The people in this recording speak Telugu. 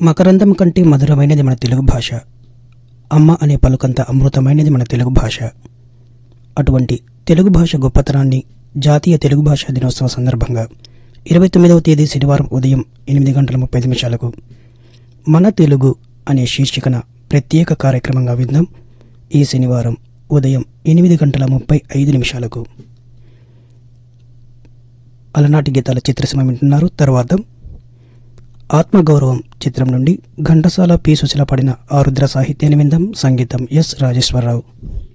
మకరందం కంటే మధురమైనది మన తెలుగు భాష అమ్మ అనే పలుకంత అమృతమైనది మన తెలుగు భాష అటువంటి తెలుగు భాష గొప్పతనాన్ని జాతీయ తెలుగు భాషా దినోత్సవ సందర్భంగా ఇరవై తొమ్మిదవ తేదీ శనివారం ఉదయం ఎనిమిది గంటల ముప్పై నిమిషాలకు మన తెలుగు అనే శీర్షికన ప్రత్యేక కార్యక్రమంగా విందాం ఈ శనివారం ఉదయం ఎనిమిది గంటల ముప్పై ఐదు నిమిషాలకు అలనాటి గీతాల చిత్రసీమ వింటున్నారు తర్వాత ఆత్మగౌరవం చిత్రం నుండి ఘంటసాల పి సుశీల పడిన ఆరుద్ర సాహిత్యాన్ని విందాం సంగీతం ఎస్ రాజేశ్వరరావు